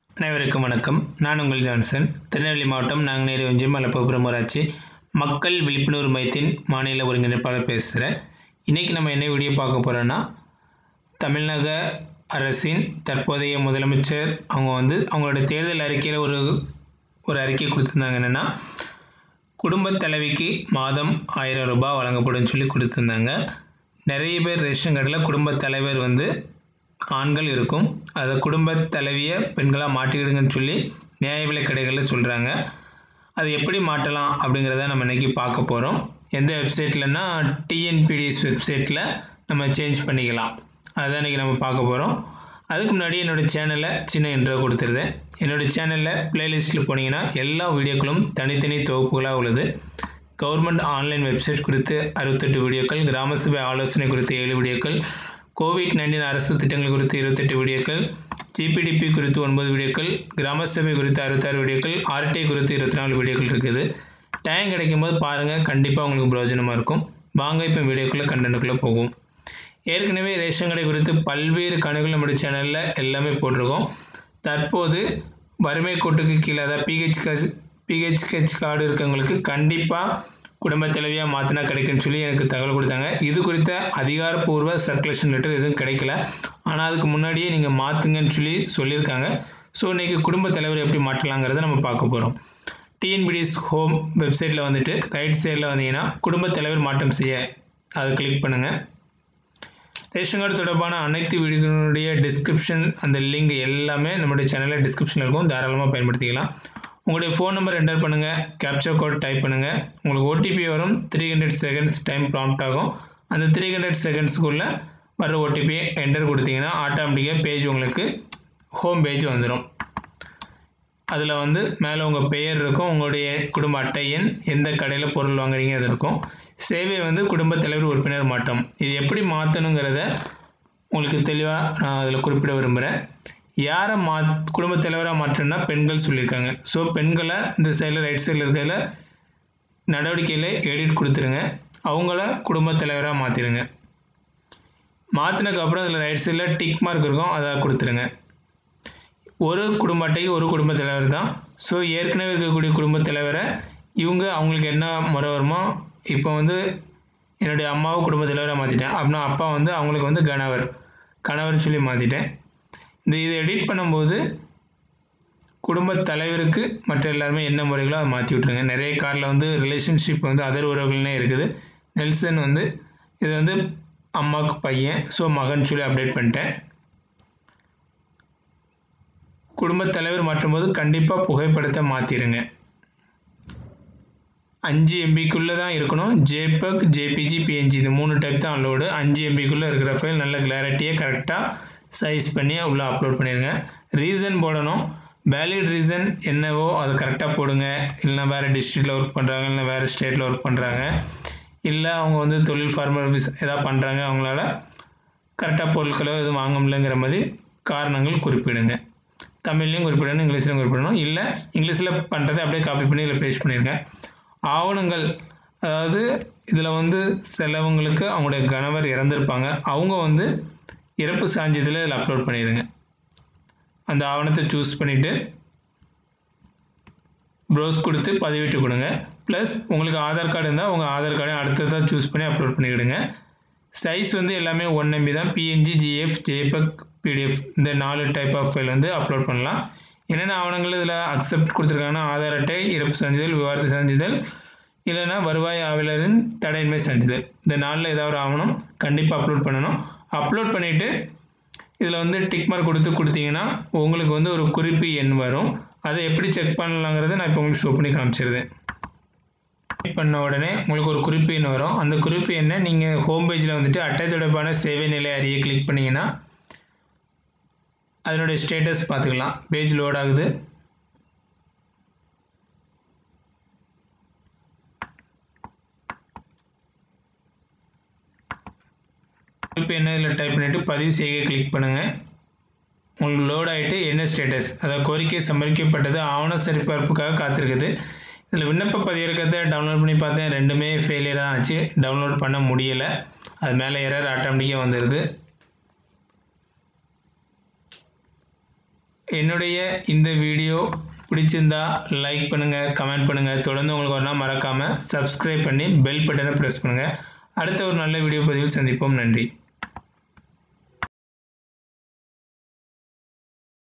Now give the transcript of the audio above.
அனைவருக்கும் வணக்கம் நான் உங்கள் ஜான்சன் திருநெல்வேலி மாவட்டம் நாங்குநேரி ஒன்றியம் மலப்புபுரம் ஊராட்சி மக்கள் விழிப்புணர்வு மையத்தின் மாநில ஒருங்கிணைப்பாளர் பேசுகிறேன் இன்றைக்கி நம்ம என்ன வீடியோ பார்க்க போகிறோன்னா தமிழக அரசின் தற்போதைய முதலமைச்சர் அவங்க வந்து அவங்களோட தேர்தல் அறிக்கையில் ஒரு ஒரு அறிக்கை கொடுத்துருந்தாங்க என்னென்னா குடும்பத் தலைவிக்கு மாதம் ஆயிரம் ரூபாய் வழங்கப்படும் சொல்லி கொடுத்துருந்தாங்க நிறைய பேர் ரேஷன் கார்டில் குடும்பத் தலைவர் வந்து ஆண்கள் இருக்கும் அதை குடும்பத் தலைவியை பெண்களாக மாட்டிக்கிடுங்கன்னு சொல்லி நியாய விலைக் கடைகளில் சொல்கிறாங்க அது எப்படி மாட்டலாம் அப்படிங்கிறத நம்ம இன்றைக்கி பார்க்க போகிறோம் எந்த வெப்சைட்லன்னா டிஎன்பிடிஎஸ் வெப்சைட்டில் நம்ம சேஞ்ச் பண்ணிக்கலாம் அதுதான் இன்றைக்கி நம்ம பார்க்க போகிறோம் அதுக்கு முன்னாடி என்னோடய சேனலை சின்ன இன்ட்ரோ கொடுத்துருந்தேன் என்னோடய சேனலில் ப்ளேலிஸ்ட்டில் போனீங்கன்னா எல்லா வீடியோக்களும் தனித்தனி தொகுப்புகளாக உள்ளது கவர்மெண்ட் ஆன்லைன் வெப்சைட் குறித்து அறுபத்தெட்டு வீடியோக்கள் கிராம சபை ஆலோசனை குறித்து ஏழு வீடியோக்கள் கோவிட் நைன்டீன் அரசு திட்டங்கள் குறித்து இருபத்தெட்டு வீடியோக்கள் ஜிபிடிபி குறித்து ஒன்பது வீடியோக்கள் கிராம சபை குறித்து அறுபத்தாறு வீடியோக்கள் ஆர்டிஐ குறித்து இருபத்தி நாலு வீடியோக்கள் இருக்குது டைம் கிடைக்கும்போது பாருங்கள் கண்டிப்பாக உங்களுக்கு பிரயோஜனமாக இருக்கும் வாங்க இப்போ வீடியோக்குள்ளே கண்டென்ட்டுக்குள்ளே போகும் ஏற்கனவே ரேஷன் கடை குறித்து பல்வேறு கணக்குகள் நம்முடைய சேனலில் எல்லாமே போட்டிருக்கோம் தற்போது வறுமை கோட்டுக்கு கீழே அதாவது பிஹெச் பிஹெச்ஹெச் கார்டு இருக்கவங்களுக்கு கண்டிப்பாக குடும்ப தலைவியாக மாற்றினா கிடைக்குன்னு சொல்லி எனக்கு தகவல் கொடுத்தாங்க இது குறித்த அதிகாரப்பூர்வ சர்க்குலேஷன் லெட்டர் எதுவும் கிடைக்கல ஆனால் அதுக்கு முன்னாடியே நீங்கள் மாற்றுங்கன்னு சொல்லி சொல்லியிருக்காங்க ஸோ இன்றைக்கி குடும்ப தலைவர் எப்படி மாற்றலாங்கிறத நம்ம பார்க்க போகிறோம் டிஎன்பிடிஎஸ் ஹோம் வெப்சைட்டில் வந்துட்டு ரைட் சைடில் வந்தீங்கன்னா குடும்ப தலைவர் மாற்றம் செய்ய அதை கிளிக் பண்ணுங்கள் ரேஷன் கார்டு தொடர்பான அனைத்து வீடியோகளுடைய டிஸ்கிரிப்ஷன் அந்த லிங்க் எல்லாமே நம்மளுடைய சேனலில் டிஸ்கிரிப்ஷனில் இருக்கும் தாராளமாக பயன்படுத்திக்கலாம் உங்களுடைய ஃபோன் நம்பர் என்டர் பண்ணுங்கள் கேப்சர் கோட் டைப் பண்ணுங்கள் உங்களுக்கு ஓடிபி வரும் three hundred seconds time prompt ஆகும் அந்த த்ரீ ஹண்ட்ரட் செகண்ட்ஸ்க்குள்ளே வர ஓடிபியை என்டர் கொடுத்தீங்கன்னா ஆட்டோமேட்டிக்காக பேஜ் உங்களுக்கு ஹோம் பேஜ் வந்துடும் அதில் வந்து மேலே உங்கள் பெயர் இருக்கும் உங்களுடைய குடும்ப அட்டை எண் எந்த கடையில் பொருள் வாங்குறீங்க அது இருக்கும் சேவை வந்து குடும்ப தலைவர் உறுப்பினர் மாற்றம் இது எப்படி மாற்றணுங்கிறத உங்களுக்கு தெளிவாக நான் அதில் குறிப்பிட விரும்புகிறேன் யாரை மா குடும்ப தலைவராக மாற்றணும்னா பெண்கள் சொல்லியிருக்காங்க ஸோ பெண்களை இந்த சைடில் ரைட் சைடில் இருக்கிறதுல நடவடிக்கையில் எடிட் கொடுத்துருங்க அவங்கள குடும்ப தலைவராக மாற்றிடுங்க மாற்றினதுக்கப்புறம் அதில் ரைட் சைடில் டிக் மார்க் இருக்கும் அதை கொடுத்துருங்க ஒரு குடும்ப அட்டைக்கு ஒரு குடும்ப தலைவர் தான் ஸோ ஏற்கனவே இருக்கக்கூடிய குடும்ப தலைவரை இவங்க அவங்களுக்கு என்ன முறை வருமோ இப்போ வந்து என்னுடைய அம்மாவை குடும்ப தலைவராக மாற்றிட்டேன் அப்படின்னா அப்பா வந்து அவங்களுக்கு வந்து கணவர் கணவர் சொல்லி மாற்றிட்டேன் இந்த இதை எடிட் பண்ணும்போது குடும்ப தலைவருக்கு மற்ற எல்லாருமே என்ன முறைகளோ அதை மாற்றி விட்ருங்க நிறைய கார்டில் வந்து ரிலேஷன்ஷிப் வந்து அதர் உறவுகள்னே இருக்குது நெல்சன் வந்து இது வந்து அம்மாவுக்கு பையன் ஸோ மகன் சொல்லி அப்டேட் பண்ணிட்டேன் குடும்பத் தலைவர் மாற்றும்போது கண்டிப்பாக புகைப்படத்தை மாற்றிடுங்க அஞ்சு எம்பிக்குள்ளே தான் இருக்கணும் ஜேபக் ஜேபிஜி பிஎன்ஜி இது மூணு டைப் தான் அலோடு அஞ்சு எம்பிக்குள்ளே இருக்கிற ஃபைல் நல்ல கிளாரிட்டியாக கரெக்டாக சைஸ் பண்ணி உள்ளே அப்லோட் பண்ணிடுங்க ரீசன் போடணும் வேலிட் ரீசன் என்னவோ அதை கரெக்டாக போடுங்க இல்லைனா வேறு டிஸ்ட்ரிக்டில் ஒர்க் பண்ணுறாங்க இல்லை வேறு ஸ்டேட்டில் ஒர்க் பண்ணுறாங்க இல்லை அவங்க வந்து தொழில் ஃபார்மல் எதாவது பண்ணுறாங்க அவங்களால கரெக்டாக பொருட்களோ எதுவும் வாங்க முடியலங்கிற மாதிரி காரணங்கள் குறிப்பிடுங்க தமிழ்லையும் குறிப்பிடணும் இங்கிலீஷ்லையும் குறிப்பிடணும் இல்லை இங்கிலீஷில் பண்ணுறதை அப்படியே காப்பி பண்ணி இதில் பேஸ்ட் பண்ணிடுங்க ஆவணங்கள் அதாவது இதில் வந்து சிலவங்களுக்கு அவங்களுடைய கணவர் இறந்துருப்பாங்க அவங்க வந்து இறப்பு சான்றிதழை இதில் அப்லோட் பண்ணிடுங்க அந்த ஆவணத்தை சூஸ் பண்ணிவிட்டு ப்ரௌஸ் கொடுத்து பதிவிட்டு கொடுங்க ப்ளஸ் உங்களுக்கு ஆதார் கார்டு இருந்தால் உங்கள் ஆதார் கார்டையும் அடுத்ததாக சூஸ் பண்ணி அப்லோட் பண்ணிவிடுங்க சைஸ் வந்து எல்லாமே ஒன் எம்பி தான் பிஎன்ஜி ஜிஎஃப் ஜேபக் பிடிஎஃப் இந்த நாலு டைப் ஆஃப் ஃபைல் வந்து அப்லோட் பண்ணலாம் என்னென்ன ஆவணங்கள் இதில் அக்செப்ட் கொடுத்துருக்காங்கன்னா ஆதார் அட்டை இறப்பு சான்றிதழ் விவாதத்து சான்றிதழ் இல்லைன்னா வருவாய் ஆவலரின் தடையின்மை சான்றிதழ் இந்த நாளில் ஏதாவது ஒரு ஆவணம் கண்டிப்பாக அப்லோட் பண்ணணும் அப்லோட் பண்ணிவிட்டு இதில் வந்து டிக் மார்க் கொடுத்து கொடுத்தீங்கன்னா உங்களுக்கு வந்து ஒரு குறிப்பு எண் வரும் அதை எப்படி செக் பண்ணலாங்கிறத நான் இப்போ உங்களுக்கு ஷோ பண்ணி காமிச்சிருந்தேன் கிளிக் பண்ண உடனே உங்களுக்கு ஒரு குறிப்பு எண் வரும் அந்த குறிப்பு எண்ணை நீங்கள் ஹோம் பேஜில் வந்துட்டு அட்டை தொடர்பான சேவை நிலை அறிய கிளிக் பண்ணிங்கன்னா அதனுடைய ஸ்டேட்டஸ் பார்த்துக்கலாம் பேஜ் லோட் ஆகுது குறிப்பு என்ன இதில் டைப் பண்ணிவிட்டு பதிவு செய்ய கிளிக் பண்ணுங்கள் உங்களுக்கு லோட் ஆகிட்டு என்ன ஸ்டேட்டஸ் அதாவது கோரிக்கை சமர்ப்பிக்கப்பட்டது ஆவண சரிபார்ப்புக்காக காத்திருக்குது இதில் விண்ணப்ப பதிவிறக்கத்தை டவுன்லோட் பண்ணி பார்த்தேன் ரெண்டுமே ஃபெயிலியர் தான் ஆச்சு டவுன்லோட் பண்ண முடியலை அது மேலே எரர் ஆட்டோமேட்டிக்காக வந்துடுது என்னுடைய இந்த வீடியோ பிடிச்சிருந்தா லைக் பண்ணுங்கள் கமெண்ட் பண்ணுங்கள் தொடர்ந்து உங்களுக்கு ஒரு நாள் மறக்காமல் சப்ஸ்கிரைப் பண்ணி பெல் பட்டனை ப்ரெஸ் பண்ணுங்கள் அடுத்த ஒரு நல்ல வீடியோ பதிவில் சந்திப்போம் நன்றி